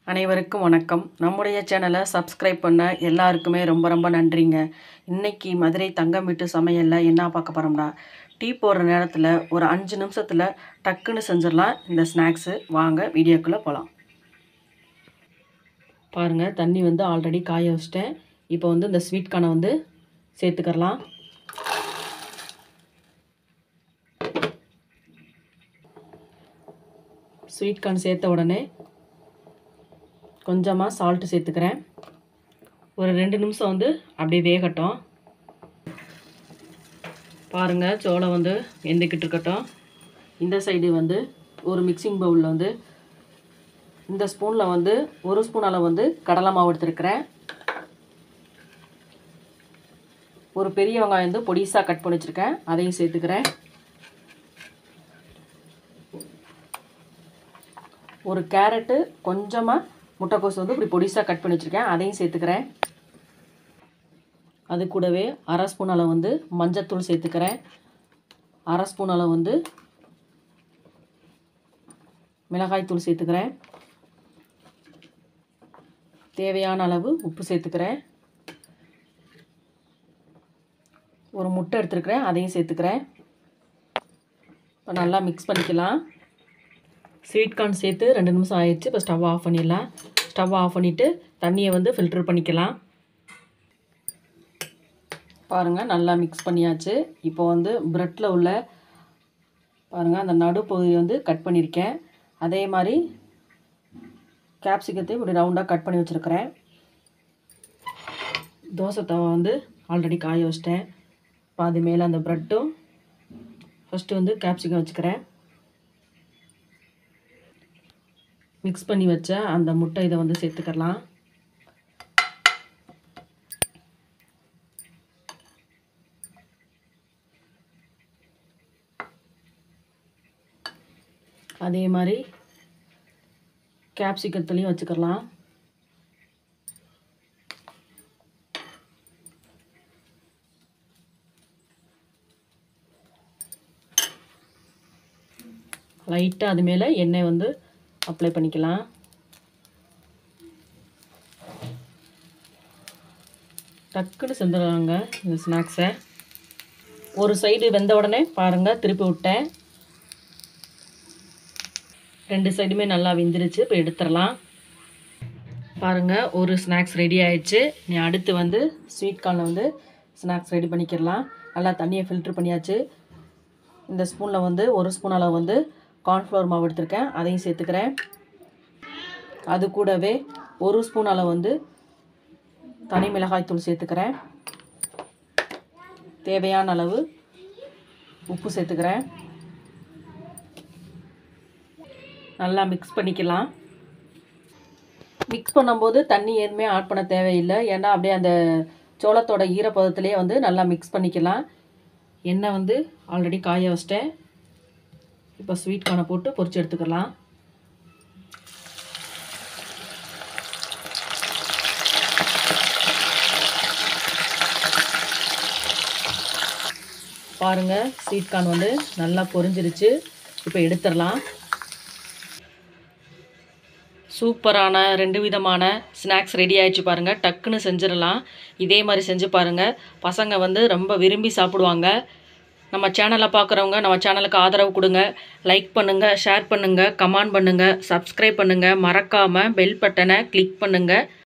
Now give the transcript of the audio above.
அனைவருக்கும் வணக்கம் நம்முடைய சேனலை சப்ஸ்கிரைப் பண்ண எல்லாருக்குமே ரொம்ப ரொம்ப நன்றிங்க இன்னைக்கு மதுரை தங்கம் வீட்டு சமையலில் என்ன பார்க்க போகிறோம்னா டீ போடுற நேரத்தில் ஒரு அஞ்சு நிமிஷத்தில் டக்குன்னு செஞ்சிடலாம் இந்த ஸ்நாக்ஸு வாங்க வீடியோக்குள்ளே போகலாம் பாருங்கள் தண்ணி வந்து ஆல்ரெடி காய வச்சிட்டேன் இப்போ வந்து இந்த ஸ்வீட் கானை வந்து சேர்த்துக்கறலாம் ஸ்வீட் கார்ன் சேர்த்த உடனே கொஞ்சமாக சால்ட்டு சேர்த்துக்கிறேன் ஒரு ரெண்டு நிமிஷம் வந்து அப்படியே வேகட்டும் பாருங்கள் சோளம் வந்து வெந்துக்கிட்டு இருக்கட்டும் இந்த சைடு வந்து ஒரு மிக்சிங் பவுலில் வந்து இந்த ஸ்பூனில் வந்து ஒரு ஸ்பூன் அளவு வந்து கடலை மாவு எடுத்துருக்கிறேன் ஒரு பெரிய வெங்காயம் வந்து பொடிசாக கட் பண்ணி வச்சுருக்கேன் அதையும் சேர்த்துக்கிறேன் ஒரு கேரட்டு கொஞ்சமாக முட்டைக்கோஸ் வந்து இப்படி பொடிசாக கட் பண்ணி வச்சுருக்கேன் அதையும் சேர்த்துக்கிறேன் அது கூடவே அரை ஸ்பூன் அளவு வந்து மஞ்சத்தூள் சேர்த்துக்கிறேன் அரை ஸ்பூன் அளவு வந்து மிளகாய்த்தூள் சேர்த்துக்கிறேன் தேவையான அளவு உப்பு சேர்த்துக்கிறேன் ஒரு முட்டை எடுத்துருக்கிறேன் அதையும் சேர்த்துக்கிறேன் இப்போ நல்லா மிக்ஸ் பண்ணிக்கலாம் ஸ்வீட் கார்ன் சேர்த்து ரெண்டு நிமிஷம் ஆயிடுச்சு இப்போ ஸ்டவ் ஆஃப் பண்ணிடலாம் ஸ்டவ் ஆஃப் பண்ணிவிட்டு தண்ணியை வந்து ஃபில்டர் பண்ணிக்கலாம் பாருங்கள் நல்லா மிக்ஸ் பண்ணியாச்சு இப்போ வந்து ப்ரெட்டில் உள்ள பாருங்கள் அந்த நடுப்பகுதியை வந்து கட் பண்ணியிருக்கேன் அதே மாதிரி கேப்சிகத்தையும் இப்படி ரவுண்டாக கட் பண்ணி வச்சுருக்கிறேன் தோசை தவா வந்து ஆல்ரெடி காய வச்சிட்டேன் இப்போ அது மேலே அந்த ப்ரெட்டும் ஃபஸ்ட்டு வந்து கேப்சிகம் வச்சுக்கிறேன் மிக்ஸ் பண்ணி வச்ச அந்த முட்டை இதை வந்து சேர்த்துக்கலாம் அதே மாதிரி கேப்சிகத்துலேயும் வச்சுக்கலாம் லைட்டாக அது மேலே எண்ணெய் வந்து அப்ளை பண்ணிக்கலாம் டக்குன்னு செஞ்சிடலாங்க இந்த ஸ்நாக்ஸை ஒரு சைடு வெந்த உடனே பாருங்கள் திருப்பி விட்டேன் ரெண்டு சைடுமே நல்லா வெந்துருச்சு இப்போ எடுத்துடலாம் பாருங்கள் ஒரு ஸ்நாக்ஸ் ரெடி ஆயிடுச்சு நீ அடுத்து வந்து ஸ்வீட் கார்னில் வந்து ஸ்நாக்ஸ் ரெடி பண்ணிக்கிடலாம் நல்லா தண்ணியை ஃபில்ட்ரு பண்ணியாச்சு இந்த ஸ்பூனில் வந்து ஒரு ஸ்பூன் அளவு வந்து கார்ன்ஃப்ளவர் மாவு எடுத்திருக்கேன் அதையும் சேர்த்துக்கிறேன் அது கூடவே ஒரு ஸ்பூன் அளவு வந்து தனி மிளகாய் தூள் சேர்த்துக்கிறேன் தேவையான அளவு உப்பு சேர்த்துக்கிறேன் நல்லா மிக்ஸ் பண்ணிக்கலாம் மிக்ஸ் பண்ணும்போது தண்ணி எதுவுமே ஆட் பண்ண தேவையில்லை ஏன்னா அப்படியே அந்த சோளத்தோட ஈரப்பதத்திலே வந்து நல்லா மிக்ஸ் பண்ணிக்கலாம் எண்ணெய் வந்து ஆல்ரெடி காய வச்சிட்டேன் இப்போ ஸ்வீட் கார்னை போட்டு பொரிச்சு எடுத்துக்கலாம் பாருங்கள் ஸ்வீட் கார்ன் வந்து நல்லா பொரிஞ்சிருச்சு இப்போ எடுத்துடலாம் சூப்பரான ரெண்டு விதமான ஸ்நாக்ஸ் ரெடி ஆயிடுச்சு பாருங்கள் டக்குன்னு செஞ்சிடலாம் இதே மாதிரி செஞ்சு பாருங்கள் பசங்க வந்து ரொம்ப விரும்பி சாப்பிடுவாங்க நம்ம சேனலை பார்க்குறவங்க நம்ம சேனலுக்கு ஆதரவு கொடுங்க லைக் பண்ணுங்கள் ஷேர் பண்ணுங்கள் கமெண்ட் பண்ணுங்கள் சப்ஸ்கிரைப் பண்ணுங்கள் மறக்காமல் பெல் பட்டனை கிளிக் பண்ணுங்கள்